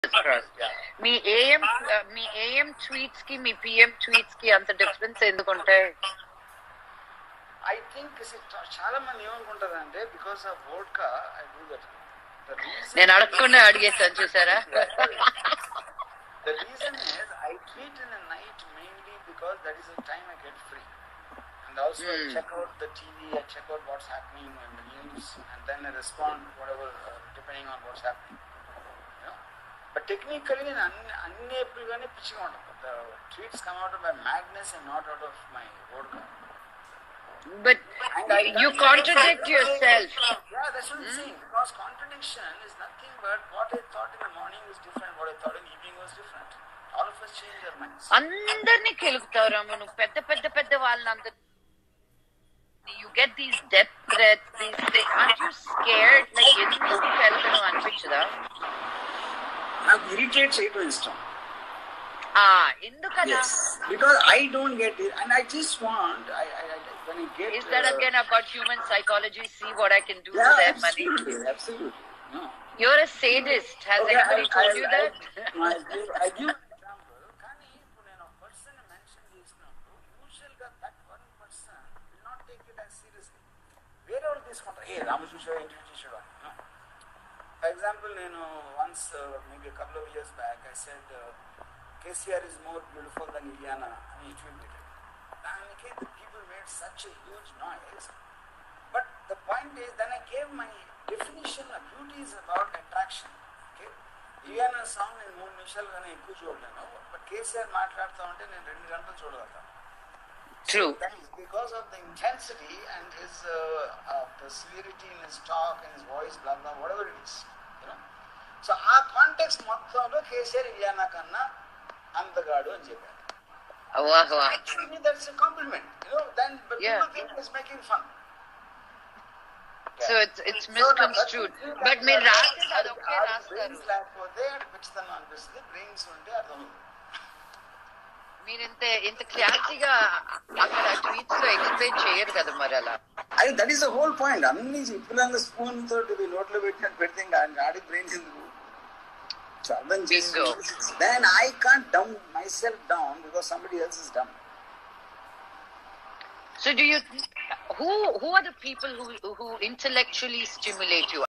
మీ AM మీ AM tweets కి మీ పిఎం ట్వీట్స్ కి అంత డిఫరెన్స్ ఎందుకుంటాయి ఐ థింక్ చాలా మంది ఏమనుకుంటారంటే because of vodka I do that నేను అడగకుండా అడిగేసాను చూసారా The reason is I tweet in the night mainly because that is the time I get free. And also I Hmm. check out the TV, I check out what's happening in the news, and then I respond whatever uh, depending on what's happening. You know? But technically నేను అన్ని అన్ని ఎప్పుడుగానే పిచ్చిగా ఉంటాను The tweets come out of my madness and not out of my vodka. But And I- you contradict yourself Yeah, that's what I'm saying. Because contradiction is nothing but what I thought in the morning was different, what I thought in the evening was different. All of us change our minds. అందరినీ కెలుగుతావు నువ్వు పెద్ద పెద్ద పెద్ద వాళ్ళందరూ you get these death threats these are you scared like ఎందుకు వెళ్తాను అనిపించదా నాకు ఇరిటేట్ చేయడం ఇష్టం ఆ ఎందుకలా because I don't get it and I just want I I when I get Is that uh, again about human psychology? See what I can do yeah, to them, money. absolutely, absolutely. No. You're a sadist. Has Okay, anybody I- told I- you I- that? no, I give- I give an example. కానీ ఇప్పుడు నేను ఒక person ని mention చేసినప్పుడు usual గా that one person will not take it as seriously. వేరే వాళ్ళు తీసుకుంటారు ఏ రాము చూసావా ఇంటర్వ్యూ చూసావా ఫర్ ఎగ్జాంపుల్ నేను once maybe couple of years back I said KCR is more beautiful than Ileana అని ట్వీట్ పెట్టాడు దానికి the people made such a huge noise But the point is, then I gave my definition of beauty is about attraction. Okay? Ileana song నేను మూడు నిమిషాలు కానీ ఎక్కువ చూడలేను but KCR మాట్లాడుతూ ఉంటే నేను రెండు గంటలు చూడగలుగుతాను True. That is because of the intensity and his uh, uh, the severity in his talk and his voice, blah blah, whatever it is. You know. So ఆ కాంటెక్స్ట్ మొత్తంలో కేసీఆర్ ఇలియానా కన్నా అందగాడు అని చెప్పారు Wah, wah. Actually, that's a compliment. You know, then but Yeah. people think he's making fun. So it's it's misconstrued. But మీరు రాసేది అదొకే రాస్తారు brains లేకపోతే పిచ్చితనం అనిపిస్తుంది బ్రెయిన్స్ ఉంటే అర్థం మీరు ఇంత ఇంత క్లారిటీగా అక్కడ ట్వీట్స్ లో ఎక్స్ప్లెయిన్ చేయరు కదా మరి అలా అది that is the whole point అన్ని ఇప్పుడు స్పూన్ తోటి నోట్లో పెట్టినట్టు పెడితే ఇంకా ఆడి బ్రెయిన్స్ ఎందుకు సో అర్థం Bingo. Then I can't dumb myself down because somebody else is dumb So do you who who are the people who who intellectually stimulate you?